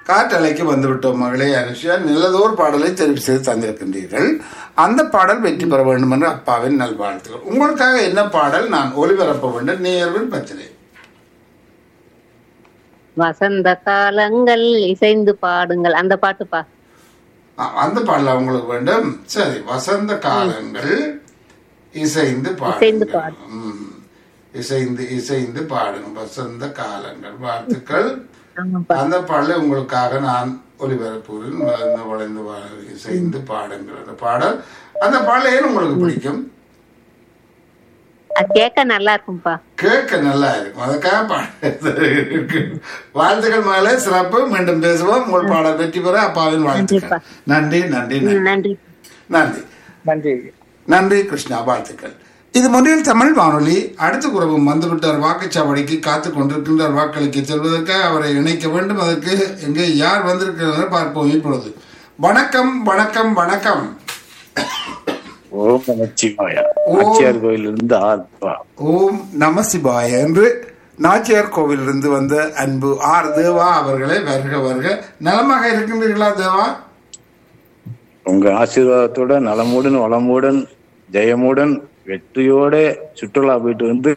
காற்றலைக்கு வந்துவிட்டோம் மகளே அனுஷியா நல்லதோர் பாடலை தெரிவு செய்து தந்திருக்கின்றீர்கள் அந்த பாடல் வெற்றி பெற வேண்டும் என்று அப்பாவின் நல்வாழ்த்துக்கள் உங்களுக்காக என்ன பாடல் நான் ஒளிபரப்ப வேண்டும் நேர்வின் பத்திரை வசந்த காலங்கள் இசைந்து பாடுங்கள் அந்த பாட்டுப்பா ஆ, அந்த பாடல் உங்களுக்கு வேண்டும் சரி வசந்த காலங்கள் இசைந்து இசைந்து பாடுங்கள் ம். இசைந்து இசைந்து பாடுங்க வசந்த காலங்கள் வாழ்த்துக்கள் ஆமாப்பா அந்த பாடலை உங்களுக்காக நான் ஒளிபரப்புகிறேன் வளர்ந்து வளைந்து வா- இசைந்து பாடுங்கள் அந்த பாடல் அந்த பாடல் ஏன் உங்களுக்கு பிடிக்கும் அது கேட்க நல்லா இருக்கும்பா கேட்க நல்லா இருக்கும் அதுக்காக பாட வாழ்த்துக்கள் மேலே சிறப்பு மீண்டும் பேசுவோம் உங்கள் பாடல் வெற்றி பெற அப்பாவின் வாழ்த்துக்கள் நன்றி நன்றி நன்றி ம், நன்றி நன்றி நன்றி நன்றி கிருஷ்ணா வாழ்த்துக்கள் இது மொழியில் தமிழ் வானொலி அடுத்த குரவும் வந்துவிட்டார் வாக்குச்சாவடிக்கு காத்து கொண்டிருக்கின்றார் வாக்களிக்க செல்வதற்காக அவரை இணைக்க வேண்டும் அதற்கு எங்கே யார் வந்திருக்கிறார்கள் பார்ப்போம் இப்பொழுது வணக்கம் வணக்கம் வணக்கம் ஓம் நமச்சிவாய ஓம். நாச்சியார் கோயிலிருந்து ஆத்மா ஓம் நம சிவாய என்று நாச்சியார் கோவிலிருந்து வந்த அன்பு ஆர் தேவா அவர்களே வருக வருக நலமாக இருக்கின்றீர்களா தேவா உங்க ஆசீர்வாதத்தோட நலமுடன் வளமுடன் ஜெயமுடன் வெற்றியோட சுற்றுலா போயிட்டு வந்து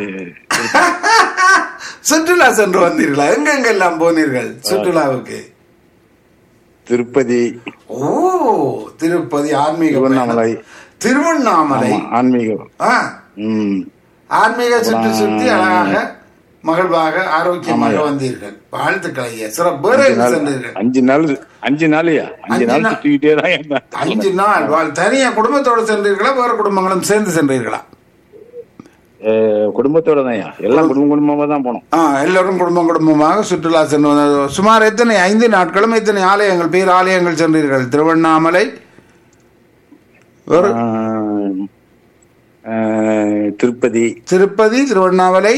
சுற்றுலா சென்று வந்தீர்களா எங்கெங்கெல்லாம் போனீர்கள் சுற்றுலாவுக்கு திருப்பதி ஓ திருப்பதி ஆன்மீக திருவண்ணாமலை. பயணம். திருவண்ணாமலை ஆமா, ஆன்மீகம் ஆ, ம் ஆன்மீக சுற்றி சுற்றி அழகாக மகிழ்வாக ஆரோக்கியமாக ஆமாய்யா. வந்தீர்கள் வாழ்த்துக்கள் ஐயா சிறப்பு வேற அஞ்சு எங்கு நாள் சென்றீர்கள் அஞ்சு நாள் அஞ்சு நாளையா அஞ்சு அஞ்சு நாள் நாள். சுத்திக்கிட்டே தான் இருந்தேன். அஞ்சு நாள் வாழ் தனியா குடும்பத்தோடு சென்றீர்களா வேறு குடும்பங்களும் சேர்ந்து சென்றீர்களா அஹ், குடும்பத்தோட தான்யா எல்லாம் குடும்ப குடும்பமா தான் போனோம் ஆ எல்லோரும் குடும்பம் குடும்பமாக சுற்றுலா சென்று வந்தது. சுமார் எத்தனை ஐந்து நாட்களும் எத்தனை ஆலயங்கள் பேர் ஆலயங்கள் சென்றீர்கள் திருவண்ணாமலை ஒரு அஹ், அஹ், திருப்பதி திருப்பதி திருவண்ணாமலை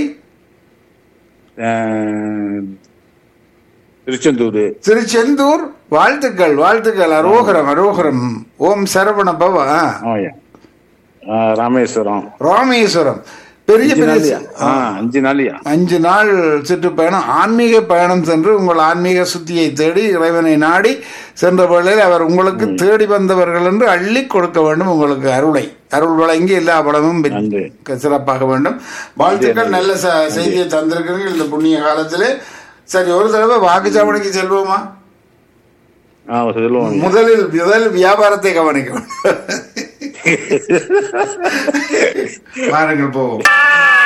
அஹ், திருச்செந்தூர் திருச்செந்தூர் வாழ்த்துக்கள் வாழ்த்துக்கள் அரோகரம் அரோகரம் ஓம் சரவண பவ ஆ. ஆமாய்யா அஹ், ராமேஸ்வரம் ராமேஸ்வரம் பெரிய அஞ்சு பெரிய நாளையா ஆ, அஞ்சு நாளையா அஞ்சு நாள் சுற்றுப்பயணம் ஆன்மீக பயணம் சென்று உங்கள் ஆன்மீக சுத்தியை தேடி இறைவனை நாடி சென்ற வேளையில் அவர் உங்களுக்கு தேடி வந்தவர்கள் என்று அள்ளி கொடுக்க வேண்டும் உங்களுக்கு அருளை அருள் வழங்கி எல்லா பலமும் வெற்றி- நன்றி. சிறப்பாக வேண்டும் வாழ்த்துக்கள் நல்ல ச- செய்தியை தந்திருக்கிறீர்கள் இந்த புண்ணிய காலத்திலே சரி ஒரு தடவை வாக்குச்சாவடிக்கு செல்வோமா ஆ சொல்லுவோம் முதலில் முதல் வியாபாரத்தை கவனிக்க வேண்டும். வாருங்கள் போவோம்